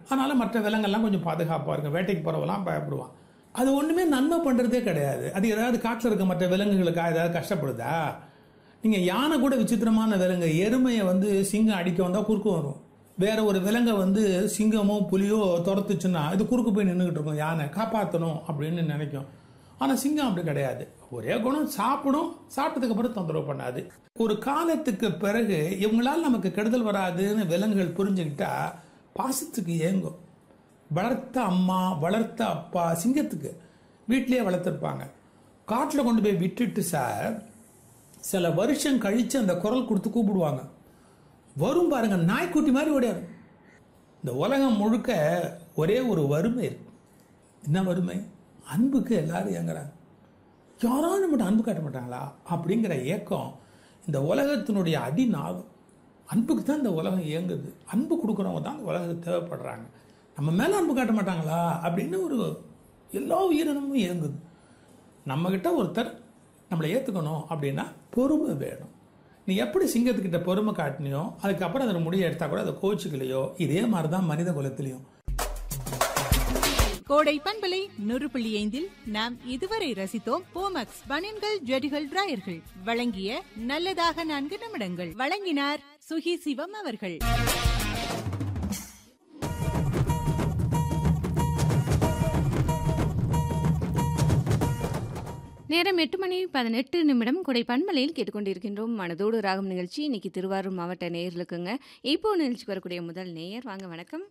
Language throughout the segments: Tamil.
அதனால மற்ற விலங்கெல்லாம் கொஞ்சம் பாதுகாப்பாக இருக்கும் வேட்டைக்கு போகிறவெல்லாம் பயப்படுவான் அது ஒன்றுமே நன்மை பண்ணுறதே கிடையாது அது ஏதாவது காட்டில் இருக்க மற்ற விலங்குகளுக்காக ஏதாவது கஷ்டப்படுதா நீங்கள் யானை கூட விசித்திரமான விலங்கு எருமையை வந்து சிங்கம் அடிக்க வந்தால் குறுக்கு வரும் வேற ஒரு விலங்கை வந்து சிங்கமோ புலியோ துரத்துச்சுன்னா இது குறுக்கு போய் நின்றுக்கிட்டு இருக்கும் யானை காப்பாற்றணும் அப்படின்னு நினைக்கும் ஆனால் சிங்கம் அப்படி கிடையாது ஒரே குணம் சாப்பிடும் சாப்பிட்டதுக்கு அப்புறம் தொந்தரவு பண்ணாது ஒரு காலத்துக்கு பிறகு இவங்களால நமக்கு கெடுதல் வராதுன்னு விலங்குகள் புரிஞ்சுக்கிட்டா பாசத்துக்கு ஏங்கும் வளர்த்த அம்மா வளர்த்த அப்பா சிங்கத்துக்கு வீட்டிலேயே வளர்த்துருப்பாங்க காட்டில் கொண்டு போய் விட்டுட்டு சார் சில வருஷம் கழித்து அந்த குரல் கொடுத்து கூப்பிடுவாங்க வரும் பாருங்க நாய்க்குட்டி மாதிரி ஓடியாரு இந்த உலகம் முழுக்க ஒரே ஒரு வறுமை இருக்கு என்ன வறுமை அன்புக்கு எல்லாரும் ஏங்குறாங்க யாராவது நம்மகிட்ட அன்பு காட்ட மாட்டாங்களா அப்படிங்கிற ஏக்கம் இந்த உலகத்தினுடைய அடிநாதம் அன்புக்கு தான் இந்த உலகம் இயங்குது அன்பு கொடுக்குறவங்க தான் இந்த உலகத்துக்கு தேவைப்படுறாங்க நம்ம மேலே அன்பு காட்ட மாட்டாங்களா அப்படின்னு ஒரு எல்லா உயிரினமும் இயங்குது நம்மக்கிட்ட ஒருத்தர் நம்மளை ஏற்றுக்கணும் அப்படின்னா பொறுமை வேணும் நீ எப்படி சிங்கத்துக்கிட்ட பொறுமை காட்டினியோ அதுக்கப்புறம் அதில் முடிய எடுத்தா கூட அதை கோச்சுக்கலையோ இதே மாதிரி தான் மனித குலத்திலையும் கோடை பண்பலை நூறு புள்ளி ஐந்தில் நாம் இதுவரை ரசித்தோம் போமக்ஸ் பனியன்கள் ஜெடிகள் டிராயர்கள் வழங்கிய நல்லதாக நான்கு நிமிடங்கள் வழங்கினார் சுகி சிவம் அவர்கள் நேரம் எட்டு மணி பதினெட்டு நிமிடம் கொடை பண்பலையில் கேட்டுக்கொண்டிருக்கின்றோம் மனதோடு ராகம் நிகழ்ச்சி இன்னைக்கு திருவாரூர் மாவட்ட நேயர்களுக்குங்க இப்போ நிகழ்ச்சிக்கு வரக்கூடிய முதல் நேயர் வாங்க வணக்கம்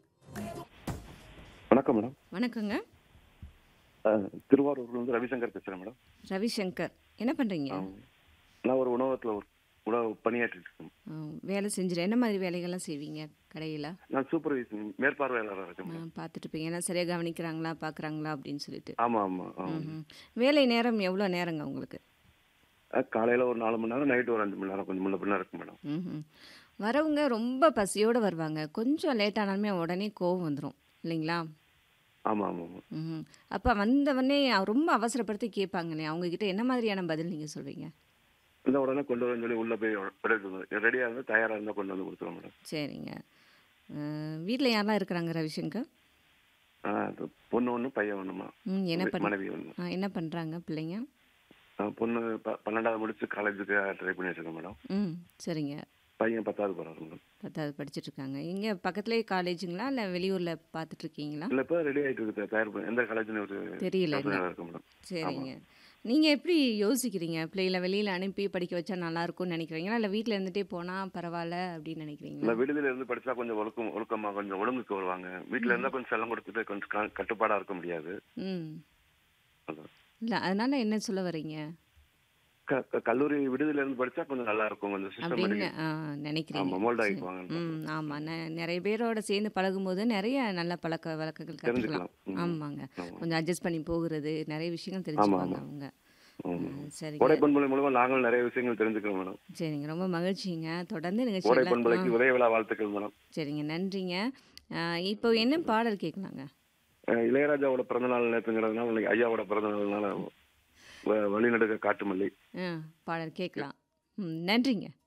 வணக்கம் மேடம் வணக்கங்க அஹ், திருவாரூர்ல இருந்து ரவிசங்கர் பேசுறேன் மேடம் ரவிசங்கர் என்ன பண்றீங்க நான் ஒரு உணவகத்துல ஒரு உணவு பணியாற்றிட்டு இருக்கேன் ஆ, வேலை செஞ்சுரு என்ன மாதிரி வேலைகள்லாம் செய்வீங்க கடையில் நான் சூப்பர்வைசிங் மேற்பார்வையாளராக இருக்கேன் மேடம் பார்த்துட்டு இருப்பீங்க ஏன்னா சரியாக கவனிக்கிறாங்களா பார்க்குறாங்களா அப்படின்னு சொல்லிட்டு ஆமா ஆமா ஆமா. ம்ஹும். வேலை நேரம் எவ்வளோ நேரங்க உங்களுக்கு அஹ், காலையில ஒரு நாலு மணி நேரம் நைட்டு ஒரு அஞ்சு மணி நேரம் கொஞ்சம் முன்ன பின்ன இருக்கும் மேடம் ம்ஹும். வரவங்க ரொம்ப பசியோடு வருவாங்க கொஞ்சம் லேட் ஆனாலுமே உடனே கோவம் வந்துடும் இல்லைங்களா ஆமா ஆமா ஆமா ம் அப்போ வந்தவொடனே ரொம்ப அவசரப்படுத்தி கேட்பாங்களே அவங்கக்கிட்ட என்ன மாதிரியான பதில் நீங்கள் சொல்வீங்க இந்த உடனே கொண்டு வரேன்னு சொல்லி உள்ள போய் ரெடியா இருந்தா தயாரா இருந்தா கொண்டு வந்து கொடுத்துருவோம் மேடம் சரிங்க வீட்டில் யாரெல்லாம் இருக்கிறாங்க ரவிசங்கர் அஹ், அது பொண்ணு ஒண்ணு பையன் ஒண்ணுமா ம் என்ன பண்ண மனைவி ஒண்ணு ஆ, என்ன பண்ணுறாங்க பிள்ளைங்க அஹ், பொண்ணு ப- பன்னெண்டாவது முடிச்சு காலேஜுக்கு ட்ரை பண்ணிட்டு இருக்கேன் மேடம் ம் சரிங்க பையன் பத்தாவது போறாரு மேடம் பத்தாவது படிச்சுட்டு இருக்காங்க இங்கே பக்கத்துலேயே காலேஜுங்களா இல்லை வெளியூரில் பார்த்துட்ருக்கீங்களா இல்ல இப்ப ரெடி ஆயிட்டு இருக்கு தயார் பண்ணி எந்த காலேஜ்னு ஒரு தெரியல யோசனையில இருக்கு மேடம் சரிங்க நீங்கள் எப்படி யோசிக்கிறீங்க பிள்ளைகளை வெளியில் அனுப்பி படிக்க வச்சா நல்லா இருக்கும்னு நினைக்கிறீங்களா இல்லை வீட்டில் இருந்துகிட்டே போனால் பரவாயில்ல அப்படின்னு நினைக்கிறீங்களா இல்ல விடுதலை இருந்து படிச்சா கொஞ்சம் ஒழுக்கம் ஒழுக்கமா கொஞ்சம் ஒழுங்குக்கு வருவாங்க வீட்டுல இருந்தா கொஞ்சம் செல்லம் கொடுத்துட்டு கொஞ்சம் க- கட்டுப்பாடா இருக்க முடியாது ம் அதான். இல்லை அதனால என்ன சொல்ல வர்றீங்க க- க- கல்லூரி விடுதலை இருந்து படிச்சா கொஞ்சம் நல்லா இருக்கும் கொஞ்சம் அப்படின்னு சிஸ்டம் ஆ, நினைக்கிறீங்க ஆமா மோல்ட் சரி. ஆகிக்குவாங்க ம் ஆமாம் நிறைய பேரோட சேர்ந்து பழகும்போது நிறைய நல்ல பழக்க வழக்கங்கள் கற்றுக்கலாம் தெரிஞ்சுக்கலாம். ம். ஆமாங்க ஆமா. கொஞ்சம் அட்ஜஸ்ட் பண்ணி போகிறது நிறைய விஷயங்கள் தெரிஞ்சுக்குவாங்க ஆமா. அவங்க ஆமா. ம், சரிங்க கோடை பண்பலை மூலமா நாங்களும் நிறைய விஷயங்கள் தெரிஞ்சுக்கிறோம் மேடம் சரிங்க ரொம்ப மகிழ்ச்சிங்க தொடர்ந்து கோடை நிகழ்ச்சியில் பண்பலைக்கு உதய விழா வாழ்த்துக்கள் மேடம் சரிங்க நன்றிங்க ஆ, இப்போ என்ன பாடல் கேட்கலாங்க அஹ் இளையராஜாவோட பிறந்தநாள் நேற்றுங்கிறதுனால இன்னைக்கு ஐயாவோட பிறந்தநாள்னால வ- வழிநடுக காட்டுமல்லி ஆ பாடல் கேட்கலாம் ம் நன்றிங்க